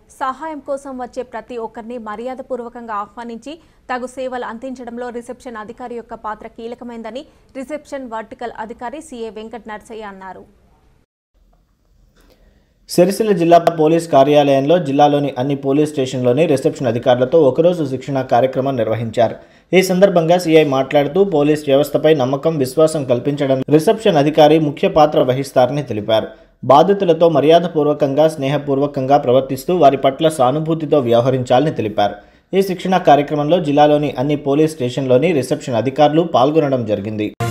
సహాయం కోసం వచ్చే ప్రతి ఒక్కరిని మర్యాదపూర్వకంగా ఆహ్వానించి తగు సేవలు అందించడంలో రిసెప్షన్ అధికారి యొక్క పాత్ర కీలకమైందని రిసెప్షన్ వర్టికల్ అధికారి సిఏ వెంకట్ నర్సయ్య అన్నారు సిరిసిల్ల జిల్లా పోలీస్ కార్యాలయంలో జిల్లాలోని అన్ని పోలీస్ స్టేషన్లోని రిసెప్షన్ అధికారులతో ఒకరోజు శిక్షణ కార్యక్రమం నిర్వహించారు ఈ సందర్భంగా సీఐ మాట్లాడుతూ పోలీస్ వ్యవస్థపై నమ్మకం విశ్వాసం కల్పించడం రిసెప్షన్ అధికారి ముఖ్య పాత్ర వహిస్తారని తెలిపారు బాధితులతో మర్యాదపూర్వకంగా స్నేహపూర్వకంగా ప్రవర్తిస్తూ వారి పట్ల సానుభూతితో వ్యవహరించాలని తెలిపారు ఈ శిక్షణ కార్యక్రమంలో జిల్లాలోని అన్ని పోలీస్ స్టేషన్లోని రిసెప్షన్ అధికారులు పాల్గొనడం జరిగింది